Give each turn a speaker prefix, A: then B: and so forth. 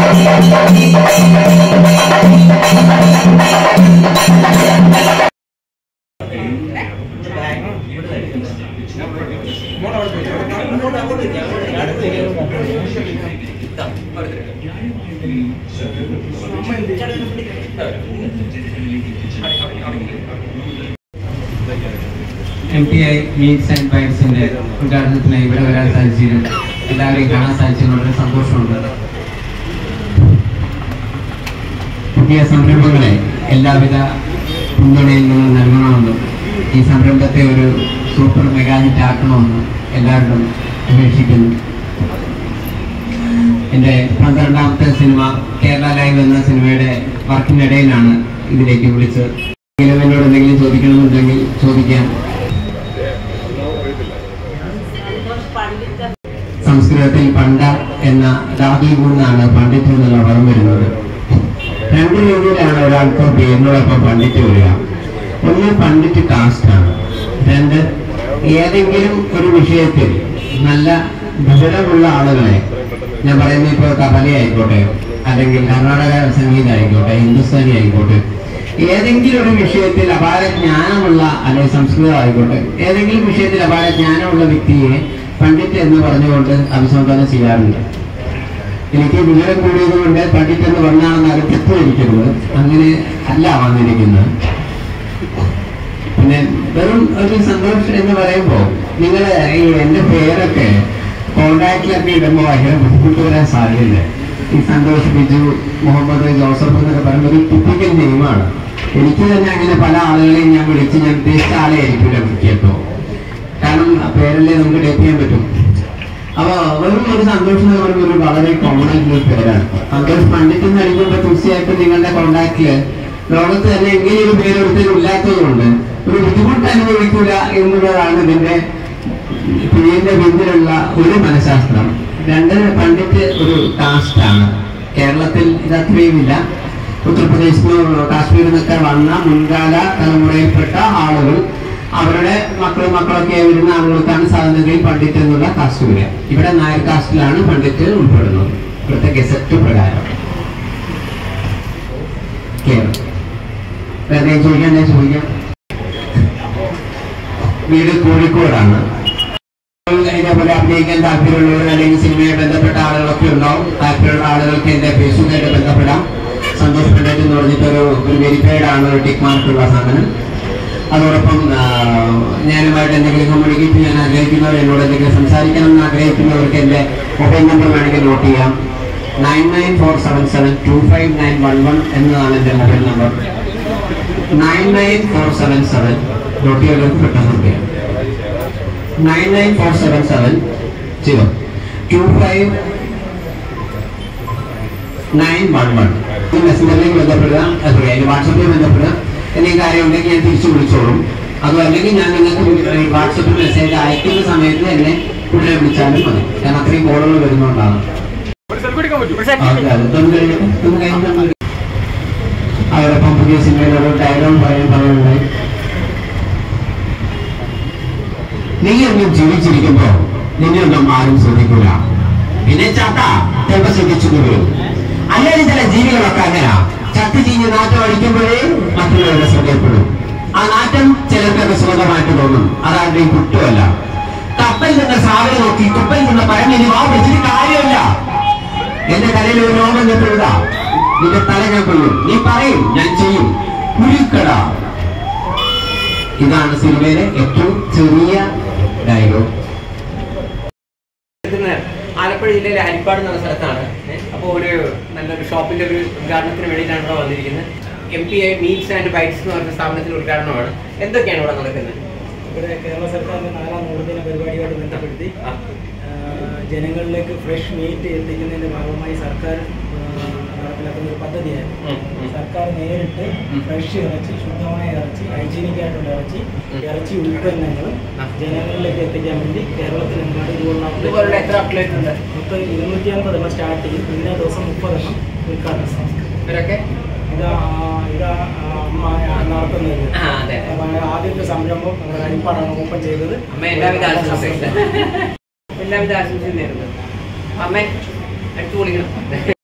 A: M T I meats and ബൈറ്റ്സിന്റെ ഉദ്ഘാടനത്തിന് ഇവിടെ വരാൻ സാധിച്ചതിലും എല്ലാവരെയും കാണാൻ സാധിച്ചതിൽ വളരെ സന്തോഷമുണ്ട് പുതിയ സംരംഭങ്ങളെ എല്ലാവിധ പിന്തുണയും നിങ്ങൾ നൽകണമെന്നും ഈ സംരംഭത്തെ ഒരു സൂപ്പർ മെഗാഹിറ്റ് ആക്കണമെന്നും എല്ലാവരും അപേക്ഷിക്കുന്നു എൻ്റെ പന്ത്രണ്ടാമത്തെ സിനിമ കേരള ലൈവ് എന്ന സിനിമയുടെ വർക്കിനിടയിലാണ് ഇതിലേക്ക് വിളിച്ചത് എന്തെങ്കിലും എന്നോട് എന്തെങ്കിലും ചോദിക്കണമെന്നുണ്ടെങ്കിൽ ചോദിക്കാം സംസ്കൃതത്തിൽ പണ്ട എന്ന ധാതുവിൽ നിന്നാണ് പണ്ഡിറ്റ് എന്നുള്ള പദം വരുന്നത് രണ്ട് രീതിയിലാണ് ഒരാൾക്ക് പേരിനോടൊപ്പം പണ്ഡിറ്റ് വരിക ഒന്ന് പണ്ഡിറ്റ് കാസ്റ്റ് ആണ് രണ്ട് ഏതെങ്കിലും ഒരു വിഷയത്തിൽ നല്ല വിവരമുള്ള ആളുകളെ ഞാൻ പറയുന്നത് ഇപ്പോൾ കഥകളി ആയിക്കോട്ടെ അല്ലെങ്കിൽ കർണാടക സംഗീതം ആയിക്കോട്ടെ ഹിന്ദുസ്ഥാനി ആയിക്കോട്ടെ ഏതെങ്കിലും ഒരു വിഷയത്തിൽ അപാര ജ്ഞാനമുള്ള അല്ലെങ്കിൽ സംസ്കൃതം ആയിക്കോട്ടെ ഏതെങ്കിലും വിഷയത്തിൽ അപാര ജ്ഞാനമുള്ള വ്യക്തിയെ പണ്ഡിറ്റ് എന്ന് പറഞ്ഞുകൊണ്ട് അഭിസംബോധന ചെയ്യാറുണ്ട് എനിക്ക് വിവരം കൂടിയത് കൊണ്ട് പണ്ഡിറ്റ് എന്ന് പറഞ്ഞാണെന്ന് അത് തെറ്റിദ്ധരിക്കരുത് അങ്ങനെ അല്ല വന്നിരിക്കുന്നത് പിന്നെ വെറും ഒരു സന്തോഷം എന്ന് പറയുമ്പോൾ നിങ്ങൾ ഈ എൻ്റെ പേരൊക്കെ കോണ്ടാക്റ്റിലൊക്കെ ഇടുമ്പോൾ ഭയങ്കര ബുദ്ധിമുട്ട് വരാൻ സാധ്യതയില്ല ഈ സന്തോഷ് ബിജു മുഹമ്മദ് ജോസഫ് എന്നൊക്കെ പറയുമ്പോൾ ഒരു ടിപ്പിക്കൽ നെയിമാണ് എനിക്ക് തന്നെ അങ്ങനെ പല ആളുകളെയും ഞാൻ വിളിച്ച് ഞാൻ ഉദ്ദേശിച്ച ആളെ ആയിരിക്കില്ല വിളിക്കട്ടോ കാരണം ആ പേരല്ലേ നമുക്ക് ടൈപ്പ് ചെയ്യാൻ പറ്റും അപ്പൊ വെറും ഒരു സന്തോഷം എന്ന് പറയുമ്പോൾ ഒരു വളരെ കോമൺ ആയിട്ടുള്ള ഒരു പേരാണ് സന്തോഷ് പണ്ഡിറ്റ് എന്ന് അടിക്കുമ്പോൾ തീർച്ചയായിട്ടും നിങ്ങളുടെ കോണ്ടാക്റ്റില് ലോകത്ത് തന്നെ ഇങ്ങനെ ഒരു പേര് ഒരിക്കലും ഇല്ലാത്തതുകൊണ്ട് ഒരു ബുദ്ധിമുട്ട് അനുഭവിക്കില്ല എന്നുള്ളതാണ് ഇതിന്റെ പേരിന്റെ പിന്നിലുള്ള ഒരു മനഃശാസ്ത്രം രണ്ട് പണ്ഡിറ്റ് ഒരു കാസ്റ്റ് ആണ് കേരളത്തിൽ ഇത് അത്രയും ഇല്ല ഉത്തർപ്രദേശിൽ നിന്നോ കാശ്മീരിൽ നിന്നൊക്കെ വന്ന മുൻകാല തലമുറയിൽപ്പെട്ട ആളുകൾ അവരുടെ മക്കളും മക്കളൊക്കെ വരുന്ന ആളുകൾക്കാണ് സാധാരണഗതിയിൽ പണ്ഡിറ്റ് എന്നുള്ള കാസ്റ്റ് വരിക ഇവിടെ നായർ കാസ്റ്റിലാണ് പണ്ഡിറ്റ് ഉൾപ്പെടുന്നത് ഇവിടുത്തെ ഗസറ്റ് പ്രകാരം കേരളം വേറെ ചോദിക്കാൻ ഞാൻ ചോദിക്കാം വീട് കോഴിക്കോടാണ് ഇതേപോലെ അഭിനയിക്കാൻ താല്പര്യമുള്ളവർ അല്ലെങ്കിൽ സിനിമയെ ബന്ധപ്പെട്ട ആളുകളൊക്കെ ഉണ്ടാവും താല്പര്യമുള്ള ആളുകൾക്ക് എന്റെ ഫേസ്ബുക്കായിട്ട് ബന്ധപ്പെടാം സന്തോഷ് പണ്ഡിറ്റ് എന്ന് പറഞ്ഞിട്ട് ഒരു ഒരു വെരിഫൈഡ് ആണ് ഒരു ടിക്ക് മാർക്കുള്ള സാധനം അതോടൊപ്പം ആ, ഞാനുമായിട്ട് എന്തെങ്കിലും കമ്മ്യൂണിക്കേറ്റ് ചെയ്യാൻ ആഗ്രഹിക്കുന്നവർ എന്നോട് എന്തെങ്കിലും സംസാരിക്കണം എന്ന് ആഗ്രഹിക്കുന്നവർക്ക് എന്റെ മൊബൈൽ നമ്പർ വേണമെങ്കിൽ നോട്ട് ചെയ്യാം nine nine four seven seven two five nine one one എന്നതാണ് എന്റെ mobile number nine nine four seven seven note ചെയ്യുന്നവർക്ക് പെട്ടെന്ന് നോട്ട് ചെയ്യാം nine nine four seven seven zero two five nine one one മെസ്സഞ്ചറിലേക്ക് ബന്ധപ്പെടുക sorry അതിന് വാട്സപ്പിൽ ബന്ധപ്പെടുക എന്തെങ്കിലും കാര്യം ഉണ്ടെങ്കിൽ ഞാൻ തിരിച്ചു വിളിച്ചോളും അതും അല്ലെങ്കിൽ ഞാൻ നിങ്ങൾക്ക് വാട്സപ്പിൽ മെസ്സേജ് അയക്കുന്ന സമയത്ത് എന്നെ ഉടനെ വിളിച്ചാലും മതി കാരണം അത്രയും കോളുകൾ വരുന്നതുകൊണ്ടാണ് ഓക്കെ, അത് ഇതൊന്ന് കഴിഞ്ഞ് ഇതൊന്ന് കഴിഞ്ഞ് നമുക്ക് അവരൊപ്പം പുതിയ സിനിമയിലൊരു ഡയലോഗ് പറയാൻ പറയുന്നുണ്ടായി നീ ഒന്നും ജീവിച്ചിരിക്കുമ്പോ നിന്നെ ഒന്നും ആരും ശ്രദ്ധിക്കൂല പിന്നെ ചാത്ത ചിലപ്പോ ശ്രദ്ധിച്ചു വരും അല്ലെങ്കിൽ ചില ജീവികളൊക്കെ അങ്ങനെയാ ചത്ത് ചീഞ്ഞ് നാറ്റം അടിക്കുമ്പോഴേ മറ്റുള്ളവരെ ശ്രദ്ധയപ്പെടും ആ നാറ്റം ചിലർക്കൊക്കെ സുഖമായിട്ട് തോന്നും അതാരുടെയും കുറ്റമല്ല കപ്പൽ നിന്ന് സാവല നോക്കി കുപ്പയിൽ നിന്ന് പഴഞ്ഞിനി വാ വെച്ചിട്ട് കാര്യമില്ല എന്റെ തലയിൽ ഒരു രോഗം കെട്ടിവിടാ നിന്റെ തല ഞാൻ കൊല്ലും നീ പറയും ഞാൻ ചെയ്യും കുരുക്കട ഇതാണ് സിനിമയിലെ ഏറ്റവും ചെറിയ ഡയലോഗ്
B: ഇതിന് ആലപ്പുഴ ജില്ലയിലെ ഹരിപ്പാട് എന്ന സ്ഥലത്താണ് അപ്പോൾ ഒരു നല്ലൊരു ഷോപ്പിന്റെ ഒരു ഉദ്ഘാടനത്തിന് വേണ്ടിയിട്ടാണ് ഇവിടെ വന്നിരിക്കുന്നത് M P I meats and bites എന്ന് പറഞ്ഞ സ്ഥാപനത്തിന്റെ ഉദ്ഘാടനമാണ് എന്തൊക്കെയാണ് ഇവിടെ നടക്കുന്നത്
C: ഇവിടെ കേരള സർക്കാരിന്റെ നാലാം നൂറുദിന പരിപാടിയോട് ബന്ധപ്പെടുത്തി
B: ആ.
C: ആ, ജനങ്ങളിലേക്ക് ഫ്രഷ് മീറ്റ് എത്തിക്കുന്നതിന്റെ ഭാഗമായി സർക്കാർ ആ, നടപ്പിലാക്കുന്ന ഒരു പദ്ധതിയായിരുന്നു
B: ഉം, ഉം.
C: സർക്കാർ നേരിട്ട്
B: ഉം.
C: ഫ്രഷ് ഇറച്ചി ശുദ്ധമായ ഇറച്ചി ഹൈജീനിക് ആയിട്ടുള്ള ഇറച്ചി
B: ഉം.
C: ഇറച്ചി ഉൽപ്പന്നങ്ങളും
B: ആ.
C: ജനങ്ങളിലേക്ക് എത്തിക്കാൻ വേണ്ടി കേരളത്തിലെമ്പാട് ഇതുപോലുള്ള
B: ഇതുപോലുള്ള എത്ര ഔട്ട്ലെറ്റ് ഉണ്ട്
C: മൊത്തം ഇരുന്നൂറ്റി അമ്പത് എണ്ണം സ്റ്റാർട്ട് ചെയ്യും പിന്നെ ദിവസം മുപ്പതെണ്ണം ഉദ്ഘാടനം
B: ഇവരൊക്കെ
C: ഇത് ആ- ഇത് ആ അമ്മ നടത്തുന്നത്
B: ആ അതെ
C: അപ്പൊ ആദ്യത്തെ സംരംഭം നമ്മുടെ ഹരിപ്പാടാണ് ഓപ്പൺ ചെയ്തത്
B: അമ്മ എല്ലാവിധ ആശംസയും എല്ലാവിധ ആശംസയും നേരുന്നു അമ്മ അടുത്ത് വിളിക്കണം